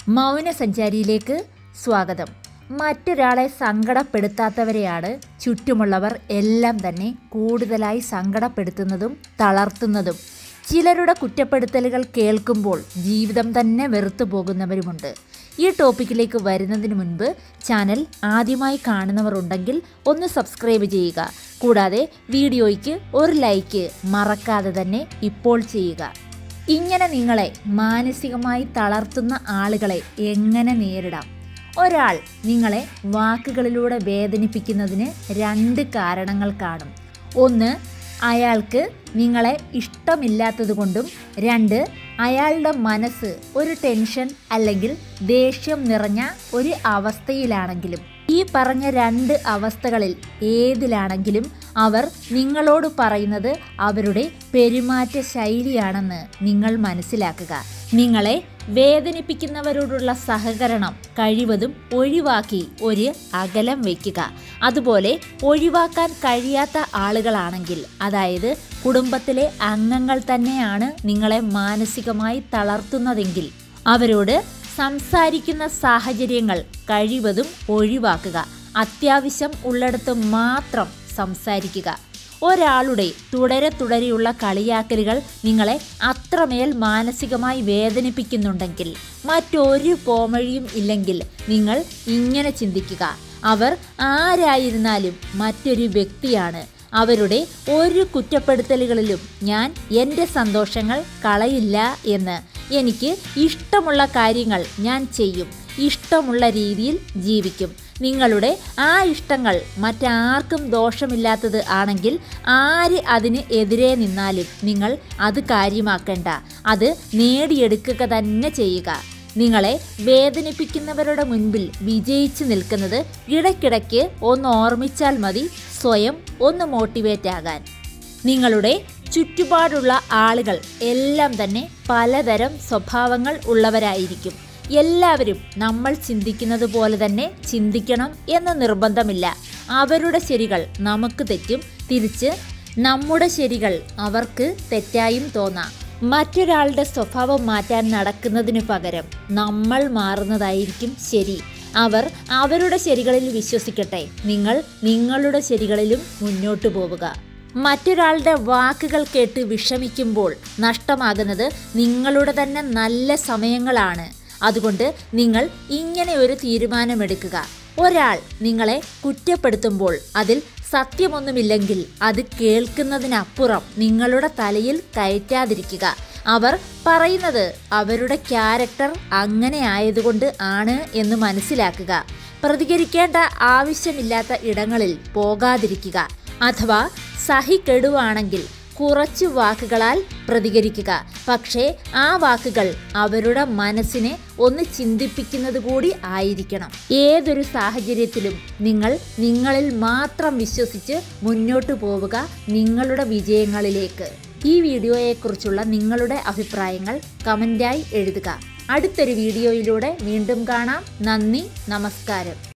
മൗനസഞ്ചാരിയിലേക്ക് സ്വാഗതം മറ്റൊരാളെ സങ്കടപ്പെടുത്താത്തവരെയാണ് ചുറ്റുമുള്ളവർ എല്ലാം തന്നെ കൂടുതലായി സങ്കടപ്പെടുത്തുന്നതും തളർത്തുന്നതും ചിലരുടെ കുറ്റപ്പെടുത്തലുകൾ കേൾക്കുമ്പോൾ ജീവിതം തന്നെ വെറുത്തു പോകുന്നവരുമുണ്ട് ഈ ടോപ്പിക്കിലേക്ക് വരുന്നതിന് മുൻപ് ചാനൽ ആദ്യമായി കാണുന്നവർ ഉണ്ടെങ്കിൽ ഒന്ന് സബ്സ്ക്രൈബ് ചെയ്യുക കൂടാതെ വീഡിയോയ്ക്ക് ഒരു ലൈക്ക് മറക്കാതെ തന്നെ ഇപ്പോൾ ചെയ്യുക ഇങ്ങനെ നിങ്ങളെ മാനസികമായി തളർത്തുന്ന ആളുകളെ എങ്ങനെ നേരിടാം ഒരാൾ നിങ്ങളെ വാക്കുകളിലൂടെ വേദനിപ്പിക്കുന്നതിന് രണ്ട് കാരണങ്ങൾ കാണും ഒന്ന് അയാൾക്ക് നിങ്ങളെ ഇഷ്ടമില്ലാത്തതുകൊണ്ടും രണ്ട് അയാളുടെ മനസ്സ് ഒരു ടെൻഷൻ അല്ലെങ്കിൽ ദേഷ്യം നിറഞ്ഞ ഒരു അവസ്ഥയിലാണെങ്കിലും ഈ പറഞ്ഞ രണ്ട് അവസ്ഥകളിൽ ഏതിലാണെങ്കിലും അവർ നിങ്ങളോട് പറയുന്നത് അവരുടെ പെരുമാറ്റ ശൈലിയാണെന്ന് നിങ്ങൾ മനസ്സിലാക്കുക നിങ്ങളെ വേദനിപ്പിക്കുന്നവരോടുള്ള സഹകരണം കഴിവതും ഒഴിവാക്കി ഒരു അകലം വയ്ക്കുക അതുപോലെ ഒഴിവാക്കാൻ കഴിയാത്ത ആളുകളാണെങ്കിൽ അതായത് കുടുംബത്തിലെ അംഗങ്ങൾ തന്നെയാണ് നിങ്ങളെ മാനസികമായി തളർത്തുന്നതെങ്കിൽ അവരോട് സംസാരിക്കുന്ന സാഹചര്യങ്ങൾ കഴിവതും ഒഴിവാക്കുക അത്യാവശ്യം ഉള്ളിടത്ത് മാത്രം സംസാരിക്കുക ഒരാളുടെ തുടരെ തുടരെയുള്ള കളിയാക്കലുകൾ നിങ്ങളെ അത്രമേൽ മാനസികമായി വേദനിപ്പിക്കുന്നുണ്ടെങ്കിൽ മറ്റൊരു പോമഴിയും ഇല്ലെങ്കിൽ നിങ്ങൾ ഇങ്ങനെ ചിന്തിക്കുക അവർ ആരായിരുന്നാലും മറ്റൊരു വ്യക്തിയാണ് അവരുടെ ഒരു കുറ്റപ്പെടുത്തലുകളിലും ഞാൻ എൻ്റെ സന്തോഷങ്ങൾ കളയില്ല എന്ന് എനിക്ക് ഇഷ്ടമുള്ള കാര്യങ്ങൾ ഞാൻ ചെയ്യും ഇഷ്ടമുള്ള രീതിയിൽ ജീവിക്കും നിങ്ങളുടെ ആ ഇഷ്ടങ്ങൾ മറ്റാർക്കും ദോഷമില്ലാത്തത് ആണെങ്കിൽ ആര് അതിന് എതിരെ നിന്നാലും നിങ്ങൾ അത് കാര്യമാക്കേണ്ട അത് നേടിയെടുക്കുക തന്നെ ചെയ്യുക നിങ്ങളെ വേദനിപ്പിക്കുന്നവരുടെ മുൻപിൽ വിജയിച്ചു നിൽക്കുന്നത് ഇടയ്ക്കിടയ്ക്ക് ഒന്ന് ഓർമ്മിച്ചാൽ മതി സ്വയം ഒന്ന് മോട്ടിവേറ്റ് ആകാൻ നിങ്ങളുടെ ചുറ്റുപാടുള്ള ആളുകൾ എല്ലാം തന്നെ പലതരം സ്വഭാവങ്ങൾ ഉള്ളവരായിരിക്കും എല്ലാവരും നമ്മൾ ചിന്തിക്കുന്നത് പോലെ തന്നെ ചിന്തിക്കണം എന്ന് നിർബന്ധമില്ല അവരുടെ ശരികൾ നമുക്ക് തെറ്റും തിരിച്ച് നമ്മുടെ ശരികൾ അവർക്ക് തെറ്റായും തോന്നാം മറ്റൊരാളുടെ സ്വഭാവം മാറ്റാൻ നടക്കുന്നതിന് പകരം നമ്മൾ മാറുന്നതായിരിക്കും ശരി അവർ അവരുടെ ശരികളിൽ വിശ്വസിക്കട്ടെ നിങ്ങൾ നിങ്ങളുടെ ശരികളിലും മുന്നോട്ടു പോവുക മറ്റൊരാളുടെ വാക്കുകൾ കേട്ട് വിഷമിക്കുമ്പോൾ നഷ്ടമാകുന്നത് നിങ്ങളുടെ തന്നെ നല്ല സമയങ്ങളാണ് അതുകൊണ്ട് നിങ്ങൾ ഇങ്ങനെ ഒരു തീരുമാനമെടുക്കുക ഒരാൾ നിങ്ങളെ കുറ്റപ്പെടുത്തുമ്പോൾ അതിൽ സത്യമൊന്നുമില്ലെങ്കിൽ അത് കേൾക്കുന്നതിനപ്പുറം നിങ്ങളുടെ തലയിൽ കയറ്റാതിരിക്കുക അവർ പറയുന്നത് അവരുടെ ക്യാരക്ടർ അങ്ങനെ ആയതുകൊണ്ട് ആണ് എന്ന് മനസ്സിലാക്കുക പ്രതികരിക്കേണ്ട ആവശ്യമില്ലാത്ത ഇടങ്ങളിൽ പോകാതിരിക്കുക അഥവാ സഹി കെടുവാണെങ്കിൽ കുറച്ചു വാക്കുകളാൽ പ്രതികരിക്കുക പക്ഷേ ആ വാക്കുകൾ അവരുടെ മനസ്സിനെ ഒന്ന് ചിന്തിപ്പിക്കുന്നത് കൂടി ആയിരിക്കണം ഏതൊരു സാഹചര്യത്തിലും നിങ്ങൾ നിങ്ങളിൽ മാത്രം വിശ്വസിച്ച് മുന്നോട്ടു പോവുക നിങ്ങളുടെ വിജയങ്ങളിലേക്ക് ഈ വീഡിയോയെക്കുറിച്ചുള്ള നിങ്ങളുടെ അഭിപ്രായങ്ങൾ കമൻ്റായി എഴുതുക അടുത്തൊരു വീഡിയോയിലൂടെ വീണ്ടും കാണാം നന്ദി നമസ്കാരം